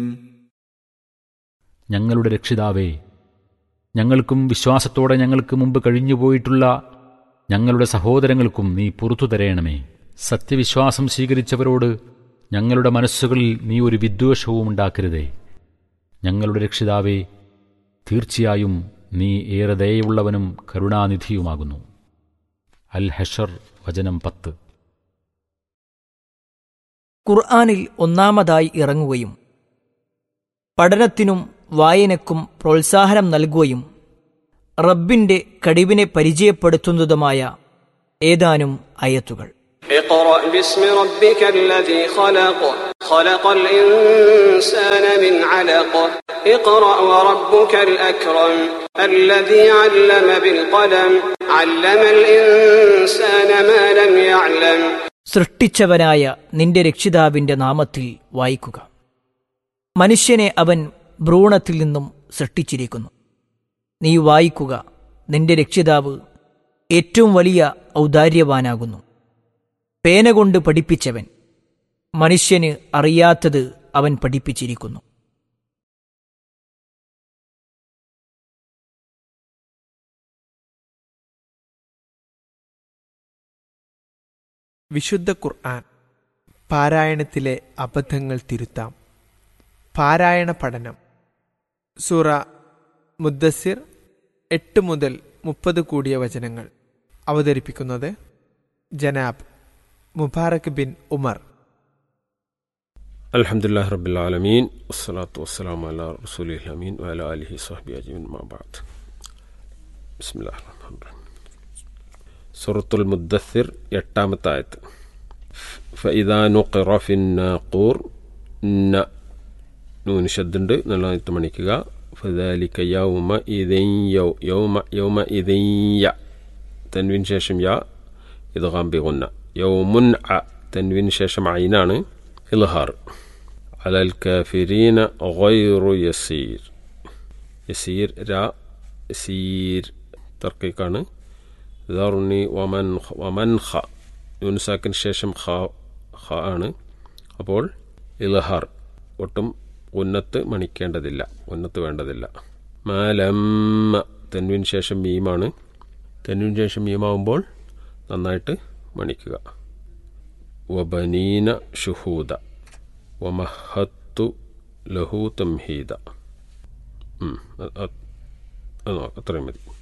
ഞങ്ങളുടെ രക്ഷിതാവേ ഞങ്ങൾക്കും വിശ്വാസത്തോടെ ഞങ്ങൾക്ക് മുമ്പ് കഴിഞ്ഞുപോയിട്ടുള്ള ഞങ്ങളുടെ സഹോദരങ്ങൾക്കും നീ പുറത്തു തരയണമേ സത്യവിശ്വാസം സ്വീകരിച്ചവരോട് ഞങ്ങളുടെ മനസ്സുകളിൽ നീ ഒരു വിദ്വേഷവും ഉണ്ടാക്കരുതേ ഞങ്ങളുടെ രക്ഷിതാവേ തീർച്ചയായും നീ ഏറെ ദയയുള്ളവനും കരുണാനിധിയുമാകുന്നു അൽ ഹഷർ വചനം പത്ത് ഖുർആാനിൽ ഒന്നാമതായി ഇറങ്ങുകയും പഠനത്തിനും വായനക്കും പ്രോത്സാഹനം നൽകുകയും റബ്ബിന്റെ കഴിവിനെ പരിചയപ്പെടുത്തുന്നതുമായ ഏതാനും അയത്തുകൾ اقرأ باسم ربك الذي خلق خلق الإنسان من علق اقرأ وربك الأكرم الذي علم بالقلم علم الإنسان ما لم يعلم സൃഷ്ടിച്ചവനായ നിന്റെ രക്ഷിതാവിന്റെ നാമത്തിൽ വായിക്കുക മനുഷ്യനെ അവൻ ഭ്രൂണത്തിൽ നിന്നും സൃഷ്ടിച്ചിരിക്കുന്നു നീ വായിക്കുക നിന്റെ രക്ഷിതാവ് ഏറ്റവും വലിയ ഔദാര്യവാനാകുന്നു പേന കൊണ്ട് പഠിപ്പിച്ചവൻ മനുഷ്യന് അറിയാത്തത് അവൻ പഠിപ്പിച്ചിരിക്കുന്നു വിശുദ്ധ ഖുർആൻ പാരായണത്തിലെ അബദ്ധങ്ങൾ തിരുത്താം പാരായണ പഠനം സൂറ മുദ്ദസിർ എട്ട് മുതൽ മുപ്പത് കൂടിയ വചനങ്ങൾ അവതരിപ്പിക്കുന്നത് ജനാബ് മുബാറക് ബിൻ ഉമർ الحمد لله رب العالمين والصلاة والسلام على رسوله الأمين وعلى آله وصحبه أجمعين ما بعد بسم الله الرحمن الرحيم سورة المدثر എട്ടാമത്തെ ആയത്ത് فإذا نقر في الناقور ന നൂന് ശബ്ദുണ്ട് നല്ലതായിട്ട് മണിക്കുക فذلك يوم إذن يو يوم يوم إذن യ തൻവിന് ശേഷം യ ഇത് ഗാംബിഗുന്ന യൗമുൻ അ തൻവിന് ശേഷം ഐനാണ് ഇൽഹാർ അലൽ കാഫിരീന ഗൈറു യസീർ യസീർ രാ യസീർ തർക്കിക്കാണ് ദർനി വമൻ വമൻ ഖ യൂൻസാക്കിന് ശേഷം ഖ ഖ ആണ് അപ്പോൾ ഇൽഹാർ ഒട്ടും ഉന്നത്ത് മണിക്കേണ്ടതില്ല ഉന്നത്ത് വേണ്ടതില്ല മാലമ്മ തെൻവിന് ശേഷം മീമാണ് തെൻവിന് ശേഷം മീമാവുമ്പോൾ നന്നായിട്ട് മണിക്കുക വബനീന ഷുഹൂദ വമഹത്തു ലഹു തംഹീദ ഉം, അത് അത് നോക്കാം അത്രയും മതി